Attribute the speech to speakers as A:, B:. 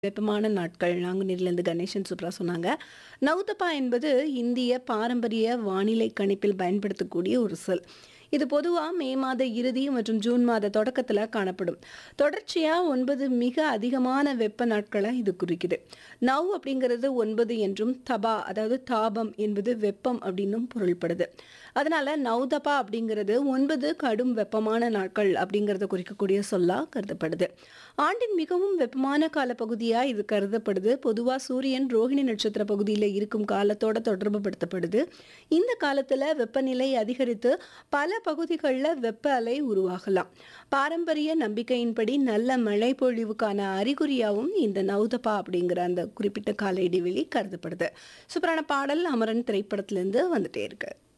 A: வெப்பமான நாட்கள் நாங்குநேரிலேருந்து கணேசன் சூப்பரா சொன்னாங்க. நௌதப்பா என்பது இந்திய பாரம்பரிய வானிலை கணிப்பில் பயன்படுத்தக்கூடிய ஒரு சொல். இது பொதுவா மே மாத இறுதி மற்றும் ஜூன் மாத தொடக்கத்துல காணப்படும். தொடர்ச்சியா 9 மிக அதிகமான வெப்ப நாட்கள இது குறிக்குது. நவ் அப்படிங்கிறது 9 என்றும், தபா அதாவது தாபம் என்பது வெப்பம் அப்படின்னும் பொருள்படுது. அதனால நௌதபா அப்படிங்கிறது 9 கடும் வெப்பமான நாட்கள் அப்படிங்கிறத குறிக்கக்கூடிய சொல்லா கருதப்படுது. ஆண்டின் மிகவும் வெப்பமான காலப்பகுதியா இது கருதப்படுது. பொதுவா சூரியன் ரோஹிணி நட்சத்திர பகுதியில இருக்கும் காலத்தோட தொடர்புபடுத்தப்படுது. இந்த காலத்துல வெப்பநிலை அதிகரித்து பல பகுதிகள்ல வெப்ப அலை உருவாகலாம். பாரம்பரிய நம்பிக்கையின்படி நல்ல மழை பொழிவுக்கான அறிகுறியாவும் இந்த நௌதபா அப்படிங்கிற அந்த குறிப்பிட்ட கால இடைவெளி கருதப்படுது. சூப்பரான பாடல் அமரன் திரைப்படத்திலிருந்து வந்துட்டே இருக்கு.